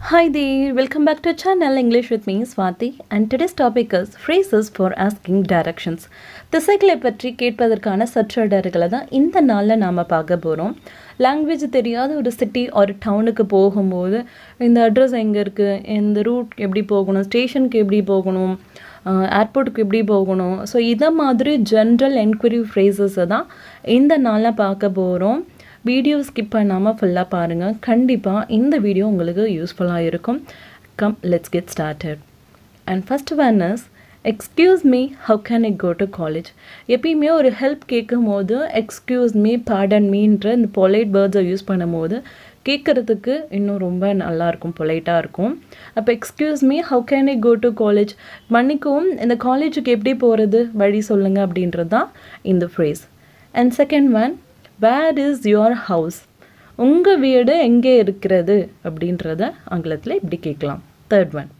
Hi there, welcome back to channel English with me Swati and today's topic is phrases for asking directions. திசைகளை பற்றி கேட்பதற்கான சற்றொடர்களை தான் இந்த நாளில் நாம் பார்க்க போகிறோம் லாங்குவேஜ் தெரியாத ஒரு சிட்டி ஒரு டவுனுக்கு போகும்போது இந்த அட்ரஸ் எங்கே இருக்குது இந்த ரூட் எப்படி போகணும் ஸ்டேஷனுக்கு எப்படி போகணும் ஏர்போர்ட்டுக்கு எப்படி போகணும் ஸோ இதை மாதிரி ஜென்ரல் என்கொயரி ஃப்ரேசஸை தான் இந்த நாளில் பார்க்க போகிறோம் வீடியோ ஸ்கிப் பண்ணாமல் ஃபுல்லாக பாருங்கள் கண்டிப்பாக இந்த வீடியோ உங்களுக்கு யூஸ்ஃபுல்லாக இருக்கும் come let's get started and first one is excuse me how can I go to college எப்பயுமே ஒரு ஹெல்ப் கேட்கும் போது எக்ஸ்கியூஸ் மீ பாடன் மீன்ற இந்த பொலைட் வேர்ட்ஸை யூஸ் பண்ணும்போது கேட்குறதுக்கு இன்னும் ரொம்ப நல்லாயிருக்கும் பொலைட்டாக இருக்கும் அப்போ excuse me how can I go to college மன்னிக்கவும் இந்த காலேஜுக்கு எப்படி போகிறது வழி சொல்லுங்கள் அப்படின்றது தான் இந்த phrase and second one where is your house உங்கள் வீடு எங்கே இருக்கிறது அப்படின்றத ஆங்கிலத்தில் இப்படி கேட்கலாம் third one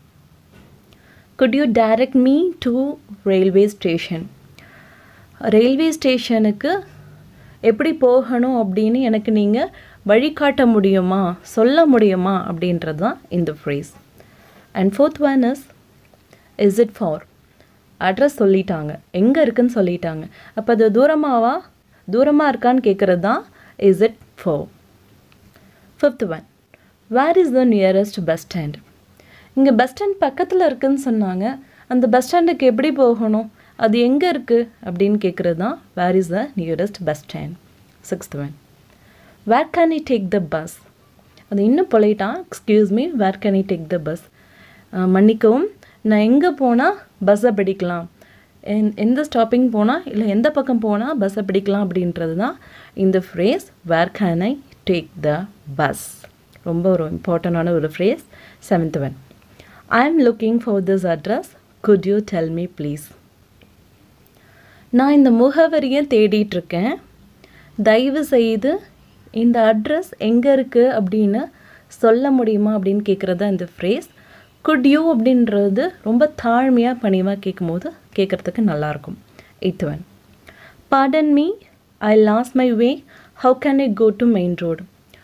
could you direct me to railway station railway ஸ்டேஷனுக்கு எப்படி போகணும் அப்படின்னு எனக்கு நீங்கள் வழிகாட்ட முடியுமா சொல்ல முடியுமா அப்படின்றது தான் இந்த phrase and fourth one is is it far address சொல்லிட்டாங்க எங்கே இருக்குன்னு சொல்லிட்டாங்க அப்போ அது தூரமாவா தூரமாக இருக்கான்னு கேட்குறது தான் இஸ் இட் ஃபோ fifth one where is the nearest bus stand இங்கே பஸ் ஸ்டாண்ட் பக்கத்தில் இருக்குன்னு சொன்னாங்க அந்த பஸ் ஸ்டாண்டுக்கு எப்படி போகணும் அது எங்கே இருக்குது அப்படின்னு கேட்குறது தான் where is the nearest bus stand sixth one where can I take the bus அது இன்னும் பொலைட்டான் excuse me where can I take the bus மன்னிக்கவும் நான் எங்கே போனால் பஸ்ஸை பிடிக்கலாம் எந் எந்த ஸ்டாப்பிங் போனால் இல்லை எந்த பக்கம் போனால் பஸ்ஸை பிடிக்கலாம் அப்படின்றது தான் இந்த phrase where can I take the bus ரொம்ப ஒரு இம்பார்ட்டண்டான ஒரு phrase seventh one I am looking for this address could you tell me please நான் இந்த முகவரியை தேடிட்டுருக்கேன் தயவு செய்து இந்த அட்ரஸ் எங்கே இருக்குது அப்படின்னு சொல்ல முடியுமா அப்படின்னு கேட்குறது தான் இந்த ஃப்ரேஸ் குட் யூ அப்படின்றது ரொம்ப தாழ்மையாக பணிவாக கேட்கும்போது கேட்குறதுக்கு நல்லாயிருக்கும் eighth one pardon me I lost my way how can I go to main road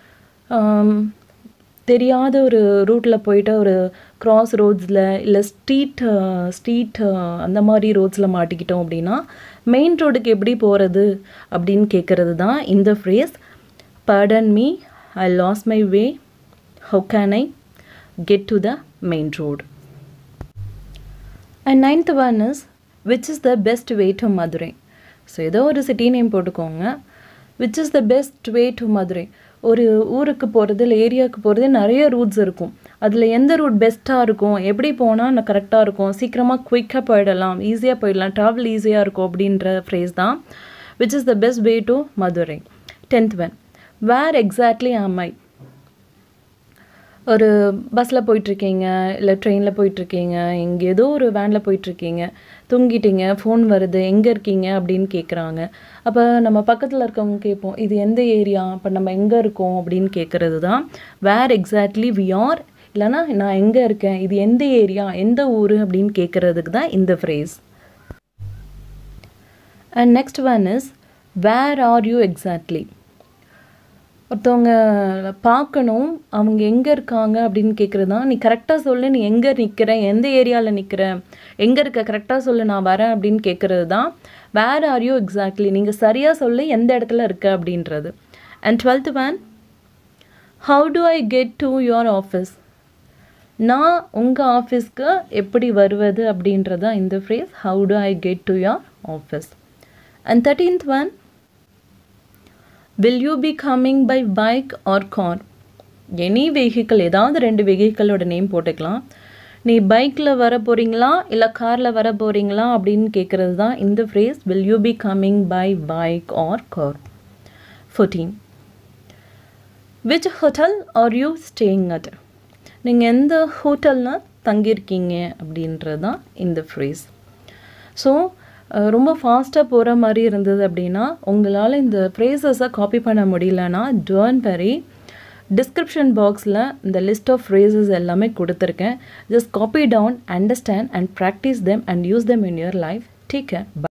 தெரியாத ஒரு ரூட்டில் போயிட்டு ஒரு க்ராஸ் ரோட்ஸில் இல்லை ஸ்ட்ரீட் ஸ்ட்ரீட் அந்த மாதிரி ரோட்ஸில் மாட்டிக்கிட்டோம் அப்படின்னா மெயின் ரோடுக்கு எப்படி போகிறது அப்படின்னு கேட்குறது தான் இந்த phrase pardon me I lost my way how can I get to the main road and ninth one is which is the best way to Madurai so ஏதோ ஒரு சிட்டி நேம் போட்டுக்கோங்க which is the best way to Madurai ஒரு ஊருக்கு போகிறது இல்லை ஏரியாவுக்கு போகிறது நிறைய ரூட்ஸ் இருக்கும் அதில் எந்த ரூட் பெஸ்ட்டாக இருக்கும் எப்படி போனால் நான் கரெக்டாக இருக்கும் சீக்கிரமாக குயிக்காக போயிடலாம் ஈஸியாக போயிடலாம் ட்ராவல் ஈஸியாக இருக்கும் அப்படின்ற ஃப்ரேஸ் தான் which is the best way to Madurai tenth one where exactly am I ஒரு பஸ்ஸில் போயிட்டுருக்கீங்க இல்லை ட்ரெயினில் போயிட்டுருக்கீங்க இங்கே ஏதோ ஒரு வேனில் போயிட்டுருக்கீங்க தூங்கிட்டீங்க ஃபோன் வருது எங்கே இருக்கீங்க அப்படின்னு கேட்குறாங்க அப்போ நம்ம பக்கத்தில் இருக்கவங்க கேட்போம் இது எந்த ஏரியா இப்போ நம்ம எங்கே இருக்கோம் அப்படின்னு கேட்குறது தான் வேர் எக்ஸாக்ட்லி வி ஆர் இல்லைனா நான் எங்கே இருக்கேன் இது எந்த ஏரியா எந்த ஊர் அப்படின்னு கேட்குறதுக்கு தான் இந்த phrase and next one is where are you exactly ஒருத்தவங்க பார்க்கணும் அவங்க எங்கே இருக்காங்க அப்படின்னு கேட்குறது தான் நீ கரெக்டாக சொல்லு நீ எங்கே நிற்கிற எந்த ஏரியாவில் நிற்கிற எங்கே இருக்க கரெக்டாக சொல்லு நான் வரேன் அப்படின்னு கேட்குறது தான் வேர் ஆர் யூ எக்ஸாக்ட்லி நீங்கள் சரியாக சொல்லு எந்த இடத்துல இருக்க அப்படின்றது and twelfth one how do I get to your office நான் உங்கள் ஆஃபீஸ்க்கு எப்படி வருவது அப்படின்றது தான் இந்த phrase how do I get to your office and thirteenth one will you be coming by bike or car any vehicle ஏதாவது ரெண்டு வெஹிக்கிளோட நேம் போட்டுக்கலாம் நீ பைக்கில் வர போகிறீங்களா இல்லை காரில் வர போகிறீங்களா அப்படின்னு கேட்குறது தான் இந்த phrase will you be coming by bike or car fourteen which hotel are you staying at நீங்கள் எந்த ஹோட்டல்னால் தங்கியிருக்கீங்க அப்படின்றது தான் இந்த ஃப்ரேஸ் ஸோ ரொம்ப ஃபாஸ்ட்டாக போகிற மாதிரி இருந்தது அப்படின்னா உங்களால் இந்த ஃப்ரேசஸை காப்பி பண்ண முடியலன்னா டோன்ட் வெரி டிஸ்கிரிப்ஷன் பாக்ஸில் இந்த லிஸ்ட் ஆஃப் ஃப்ரேசஸ் எல்லாமே கொடுத்துருக்கேன் just copy down understand and practise them and use them in your life take care